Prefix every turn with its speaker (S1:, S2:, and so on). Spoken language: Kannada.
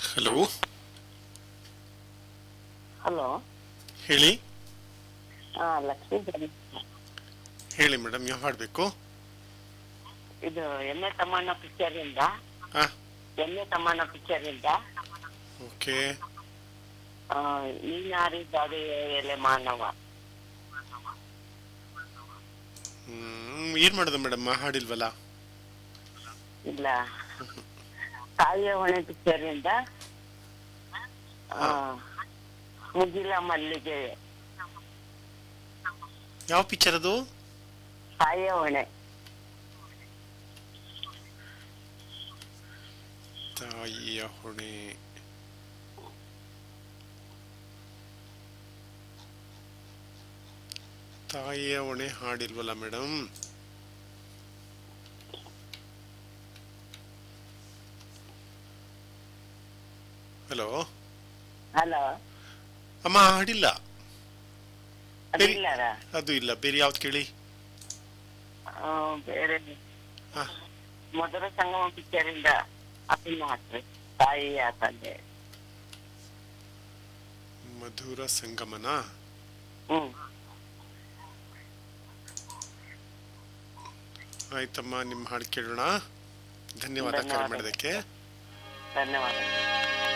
S1: ಹಲೋ
S2: ಹಲೋ
S1: ಹೇಳಿ
S2: ಹಾ ಲಕ್ಷ್ಮೀ ಗಣೇಶ.
S1: ಹೇಳಿ ಮೇಡಮ್ ಯಾವ ಹಾಡಬೇಕು
S2: ಇದು ಎಣ್ಣೆ ತಮ್ಮಣ್ಣ ಪಿಕ್ಚರ್ ಇಂದ
S1: ಹಾಂ
S2: ಎಣ್ಣೆ ತಮ್ಮಣ್ಣ ಪಿಕ್ಚರ್ ಇಂದ
S1: ಓಕೆ
S2: ಆ, ನೀನಾರಿದ್ದಾರೆ ಎಲೆ ಮಾನವ
S1: ಹ್ಮ್ ಏನು ಮಾಡೋದು ಮೇಡಮ್ ಹಾಡಿಲ್ವಲ್ಲ
S2: ಇಲ್ಲ ತಾಯಿಯ ಹೊಣೆ ಪಿಕ್ಚರ್ ಇಂದ ಆ, ಮುಗಿಲ ಮಲ್ಲಿಗೆ
S1: ಯಾವ ಪಿಕ್ಚರ್ ಅದು
S2: ತಾಯಿಯ ಹೊಣೆ
S1: ತಾಯಿಯ ಹೊಣೆ ತಾಯಿಯ ಹೊಣೆ ಹಾಡಿಲ್ವಲ್ಲ ಮೇಡಮ್ ಹಲೋ
S2: ಹಲೋ
S1: ಅಮ್ಮ ಹಾಡಿಲ್ಲ
S2: ಅದಿಲ್ಲರ
S1: ಅದು ಇಲ್ಲ ಬೇರೆ ಯಾವ್ದು ಕೇಳಿ
S2: ಆ, ಬೇರೆ
S1: ಹಾ
S2: ಮಧುರ ಸಂಗಮ ಪಿಕ್ಚರ್ ಇಂದ ಅದನ್ನ ಹಾಕ್ರಿ ತಾಯಿಯ ತಂದೆ
S1: ಮಧುರ ಸಂಗಮನ
S2: ಹ್ಮ್
S1: ಆಯ್ತಮ್ಮ ನಿಮ್ಮ ಹಾಡು ಕೇಳೋಣ ಧನ್ಯವಾದ ಕರೆ
S2: ಧನ್ಯವಾದ.
S1: ಮಾಡೋದಕ್ಕೆ
S2: ಧನ್ಯವಾದ